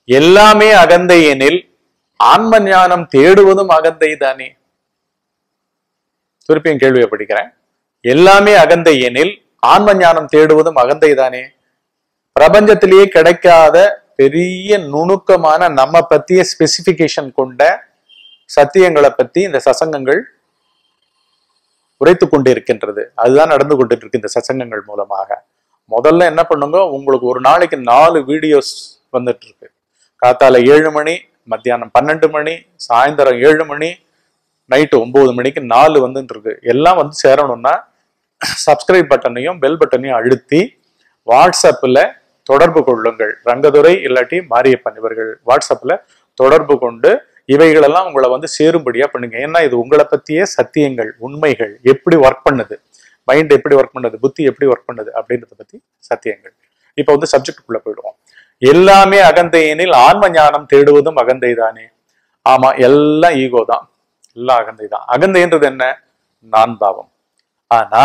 எல்லாமே அகந்தை எனில் ஆன்ம ஞானம் தேடுவதும் அகந்தை தானே திருப்பியும் கேள்வியை படிக்கிறேன் எல்லாமே அகந்தை எனில் ஆன்ம ஞானம் தேடுவதும் அகந்தை தானே பிரபஞ்சத்திலேயே கிடைக்காத பெரிய நுணுக்கமான நம்ம பத்திய ஸ்பெசிபிகேஷன் கொண்ட சத்தியங்களை பத்தி இந்த சசங்கங்கள் உரைத்து கொண்டு இருக்கின்றது அதுதான் நடந்து கொண்டு இருக்கு இந்த சசங்கங்கள் மூலமாக முதல்ல என்ன பண்ணுங்க உங்களுக்கு ஒரு நாளைக்கு நாலு வீடியோஸ் வந்துட்டு இருக்கு காத்தால ஏழு மணி மத்தியானம் பன்னெண்டு மணி சாயந்தரம் ஏழு மணி நைட்டு ஒன்பது மணிக்கு நாலு வந்துட்டு இருக்கு எல்லாம் வந்து சேரணும்னா சப்ஸ்கிரைப் பட்டனையும் பெல் பட்டனையும் அழுத்தி வாட்ஸ்அப்பில் தொடர்பு கொள்ளுங்கள் ரங்கதுரை இல்லாட்டி மாரியப்பன் இவர்கள் வாட்ஸ்அப்ல தொடர்பு கொண்டு இவைகளெல்லாம் உங்களை வந்து சேரும்படியா பண்ணுங்க ஏன்னா இது உங்களை பத்தியே சத்தியங்கள் உண்மைகள் எப்படி ஒர்க் பண்ணுது மைண்ட் எப்படி ஒர்க் பண்ணுது புத்தி எப்படி ஒர்க் பண்ணுது அப்படின்றத பத்தி சத்தியங்கள் இப்போ வந்து சப்ஜெக்டுக்குள்ள போயிடுவோம் எல்லாமே அகந்தை எனில் ஆன்ம ஞானம் தேடுவதும் அகந்தை தானே ஆமா எல்லாம் ஈகோ தான் எல்லாம் அகந்தை தான் அகந்தைன்றது என்ன நான் பாவம் ஆனா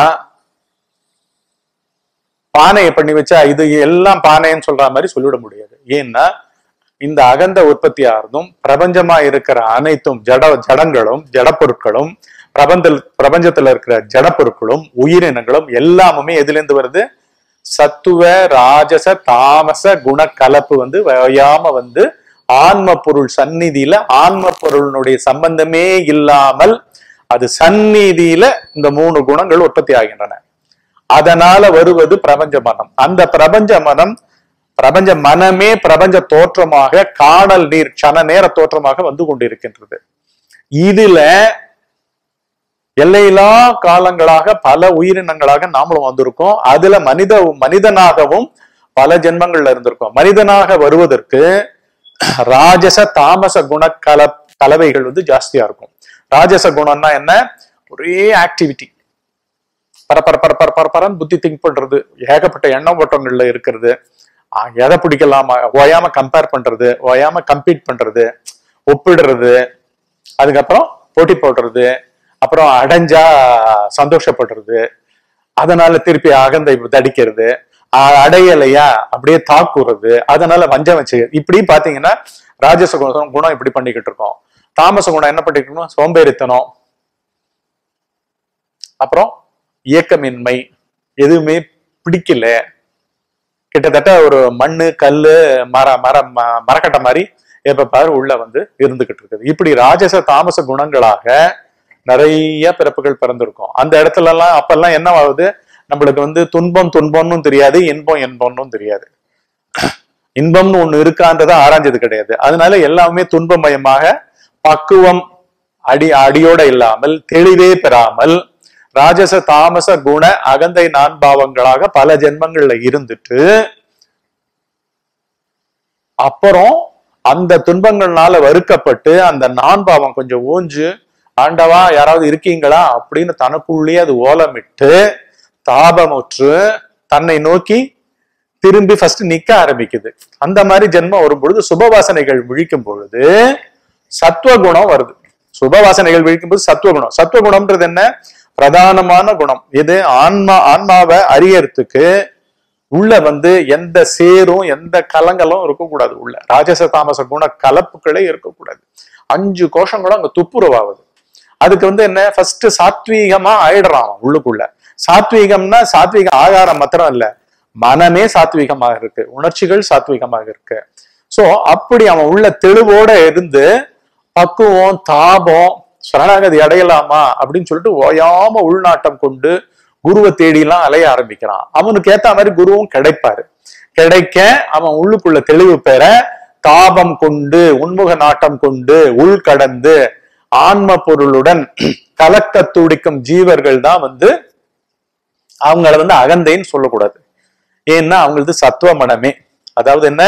பானையை பண்ணி வச்சா இது எல்லாம் பானைன்னு சொல்ற மாதிரி சொல்லிவிட முடியாது ஏன்னா இந்த அகந்த உற்பத்தி ஆகிறதும் பிரபஞ்சமா இருக்கிற அனைத்தும் ஜட ஜடங்களும் ஜடப்பொருட்களும் பிரபஞ்ச பிரபஞ்சத்துல இருக்கிற ஜடப்பொருட்களும் உயிரினங்களும் எல்லாமுமே எதுல இருந்து வருது சத்துவ ராஜச தாமச குண கலப்பு வந்து வயாம வந்து ஆன்ம பொருள் சந்நிதியில ஆன்ம பொருளினுடைய சம்பந்தமே இல்லாமல் அது சந்நிதியில இந்த மூணு குணங்கள் உற்பத்தி ஆகின்றன அதனால வருவது பிரபஞ்ச மனம் அந்த பிரபஞ்ச மனம் பிரபஞ்ச மனமே பிரபஞ்ச தோற்றமாக காணல் நீர் சன நேர தோற்றமாக வந்து கொண்டிருக்கின்றது இதுல எல்லையில்லா காலங்களாக பல உயிரினங்களாக நாமளும் வந்திருக்கோம் அதுல மனித மனிதனாகவும் பல ஜென்மங்கள்ல இருந்திருக்கோம் மனிதனாக வருவதற்கு ராஜச தாமச குண கல கலவைகள் வந்து ஜாஸ்தியா இருக்கும் ராஜச குணம்னா என்ன ஒரே ஆக்டிவிட்டி பரப்பர பரப்பர பரப்பரன்னு புத்தி திங்க் பண்றது ஏகப்பட்ட எண்ணம் ஓட்டங்கள்ல இருக்கிறது ஆஹ் எதை பிடிக்கலாமா ஓயாம கம்பேர் பண்றது ஓயாம கம்பீட் பண்றது ஒப்பிடுறது அதுக்கப்புறம் போட்டி போடுறது அப்புறம் அடைஞ்சா சந்தோஷப்படுறது அதனால திருப்பி அகந்தை தடிக்கிறது ஆஹ் அடையலையா அப்படியே தாக்குறது அதனால வஞ்சம் வச்சு இப்படி பாத்தீங்கன்னா ராஜச குணம் குணம் இப்படி பண்ணிக்கிட்டு இருக்கோம் தாமச குணம் என்ன பண்ணிட்டு இருக்கோம் சோம்பேறித்தனம் அப்புறம் இயக்கமின்மை எதுவுமே பிடிக்கல கிட்டத்தட்ட ஒரு மண்ணு கல்லு மர மர ம- மரக்கட்டை மாதிரி எப்ப பாரு உள்ள வந்து இருந்துகிட்டு இருக்குது இப்படி ராஜச தாமச குணங்களாக நிறைய பிறப்புகள் பிறந்திருக்கும் அந்த இடத்துல எல்லாம் அப்பெல்லாம் என்ன ஆகுது நம்மளுக்கு வந்து துன்பம் துன்பம்னு தெரியாது இன்பம் இன்பம்னு தெரியாது இன்பம்னு ஒண்ணு இருக்கான்றதை ஆராய்ஞ்சது கிடையாது அதனால எல்லாமே துன்பமயமாக பக்குவம் அடி அடியோட இல்லாமல் தெளிவே பெறாமல் ராஜச தாமச குண அகந்தை நான்பாவங்களாக பல ஜென்மங்கள்ல இருந்துட்டு அப்புறம் அந்த துன்பங்கள்னால வறுக்கப்பட்டு அந்த நான்பாவம் கொஞ்சம் ஊஞ்சு ஆண்டவா யாராவது இருக்கீங்களா அப்படின்னு தனக்குள்ளேயே அது ஓலமிட்டு தாபமுற்று தன்னை நோக்கி திரும்பி ஃபர்ஸ்ட் நிக்க ஆரம்பிக்குது அந்த மாதிரி ஜென்மம் வரும் பொழுது சுபவாசனைகள் விழிக்கும் பொழுது சத்துவகுணம் வருது சுபவாசனைகள் விழிக்கும் போது சத்துவகுணம் சத்துவகுணம்ன்றது என்ன பிரதானமான குணம் இது ஆன்மா ஆன்மாவை அறியறதுக்கு உள்ள வந்து எந்த சேரும் எந்த கலங்களும் இருக்கக்கூடாது உள்ள ராஜச தாமச குண கலப்புகளே இருக்கக்கூடாது அஞ்சு கோஷங்களும் அங்க துப்புரவாகுது அதுக்கு வந்து என்ன ஃபர்ஸ்ட் சாத்வீகமா ஆயிடுறான் அவன் உள்ளுக்குள்ள சாத்வீகம்னா சாத்வீக ஆகாரம் மாத்திரம் இல்ல மனமே சாத்வீகமாக இருக்கு உணர்ச்சிகள் சாத்வீகமாக இருக்கு சோ அப்படி அவன் உள்ள தெளிவோட இருந்து பக்குவம் தாபம் சரணாகதி அடையலாமா அப்படின்னு சொல்லிட்டு ஓயாம உள்நாட்டம் கொண்டு குருவை தேடிலாம் அலைய ஆரம்பிக்கிறான் அவனுக்கு ஏத்த மாதிரி குருவும் கிடைப்பாரு கிடைக்க அவன் உள்ளுக்குள்ள தெளிவு பெற தாபம் கொண்டு உன்முக நாட்டம் கொண்டு உள் கடந்து ஆன்ம பொருளுடன் கலக்க துடிக்கும் ஜீவர்கள் தான் வந்து அவங்கள வந்து அகந்தைன்னு சொல்லக்கூடாது ஏன்னா அவங்களது சத்துவ மனமே அதாவது என்ன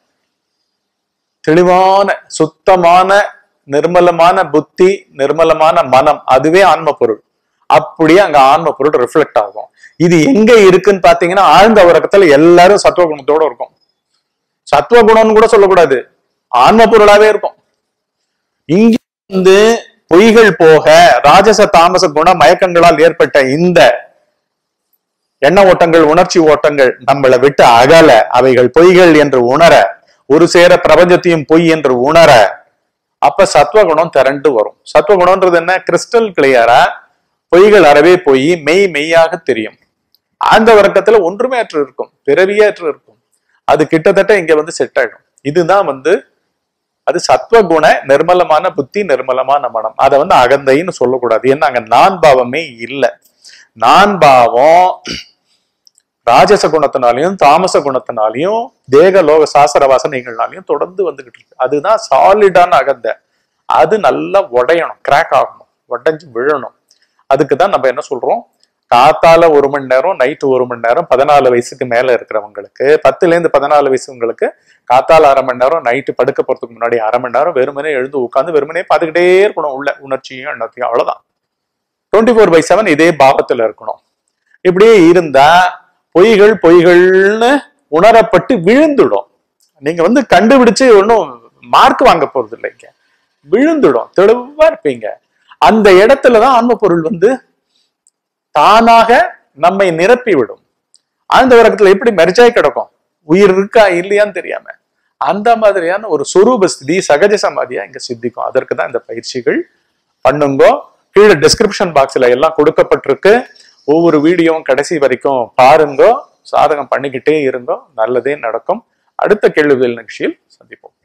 தெளிவான சுத்தமான நிர்மலமான புத்தி நிர்மலமான மனம் அதுவே ஆன்ம பொருள் அப்படியே அங்க ஆன்ம பொருள் ரிஃப்ளெக்ட் ஆகும் இது எங்க இருக்குன்னு பாத்தீங்கன்னா ஆழ்ந்த உறக்கத்துல எல்லாரும் சத்துவ குணத்தோட இருக்கும் சத்துவ குணம்னு கூட சொல்லக்கூடாது ஆன்ம பொருளாவே இருக்கும் இங்க வந்து பொய்கள் போக ராஜச தாமச குண மயக்கங்களால் ஏற்பட்ட இந்த எண்ண ஓட்டங்கள் உணர்ச்சி ஓட்டங்கள் நம்மளை விட்டு அகல அவைகள் பொய்கள் என்று உணர ஒரு சேர பிரபஞ்சத்தையும் பொய் என்று உணர அப்ப சத்வகுணம் திரண்டு வரும் சத்வகுணம்ன்றது என்ன கிறிஸ்டல் கிளியரா பொய்கள் அறவே போய் மெய் மெய்யாக தெரியும் அந்த வர்க்கத்துல ஒன்றுமே அற்று இருக்கும் பிறவியற்று இருக்கும் அது கிட்டத்தட்ட இங்க வந்து செட் ஆயிடும் இதுதான் வந்து அது சத்வகுண நிர்மலமான புத்தி நிர்மலமான மனம் அதை வந்து அகந்தைன்னு சொல்லக்கூடாது ஏன்னா அங்க நான் பாவமே இல்லை நான் பாவம் ராஜச குணத்தினாலையும் தாமச குணத்தினாலையும் தேக லோக சாசர வாசனைகள்னாலையும் தொடர்ந்து வந்துகிட்டு இருக்கு அதுதான் சாலிடான அகந்தை அது நல்லா உடையணும் கிராக் ஆகணும் உடைஞ்சு விழணும் அதுக்கு தான் நம்ம என்ன சொல்றோம் காத்தால ஒரு மணி நேரம் நைட்டு ஒரு மணி நேரம் பதினாலு வயசுக்கு மேல இருக்கிறவங்களுக்கு பத்துல இருந்து பதினாலு வயசுங்களுக்கு காத்தால அரை மணி நேரம் நைட்டு படுக்க போறதுக்கு முன்னாடி அரை மணி நேரம் வெறுமனே எழுந்து உட்காந்து வெறுமனே பார்த்துக்கிட்டே இருக்கணும் உள்ள உணர்ச்சியும் எண்ணத்தையும் அவ்வளவுதான் டுவெண்ட்டி ஃபோர் பை செவன் இதே பாவத்துல இருக்கணும் இப்படியே இருந்தா பொய்கள் பொய்கள்னு உணரப்பட்டு விழுந்துடும் நீங்க வந்து கண்டுபிடிச்சு ஒன்றும் மார்க் வாங்க போறது இல்லைங்க விழுந்துடும் தெளிவா இருப்பீங்க அந்த இடத்துலதான் ஆன்ம பொருள் வந்து தானாக நம்மை நிரப்பி விடும் ஆழ்ந்த உறக்கத்துல எப்படி மெர்ஜாய் கிடக்கும் உயிர் இருக்கா இல்லையான்னு தெரியாம அந்த மாதிரியான ஒரு சொரூப ஸ்திதி சகஜ சமாதியா இங்க சித்திக்கும் அதற்கு தான் இந்த பயிற்சிகள் பண்ணுங்கோ கீழே டிஸ்கிரிப்ஷன் பாக்ஸ்ல எல்லாம் கொடுக்கப்பட்டிருக்கு ஒவ்வொரு வீடியோவும் கடைசி வரைக்கும் பாருங்கோ சாதகம் பண்ணிக்கிட்டே இருங்கோ நல்லதே நடக்கும் அடுத்த கேள்விகள் நிகழ்ச்சியில் சந்திப்போம்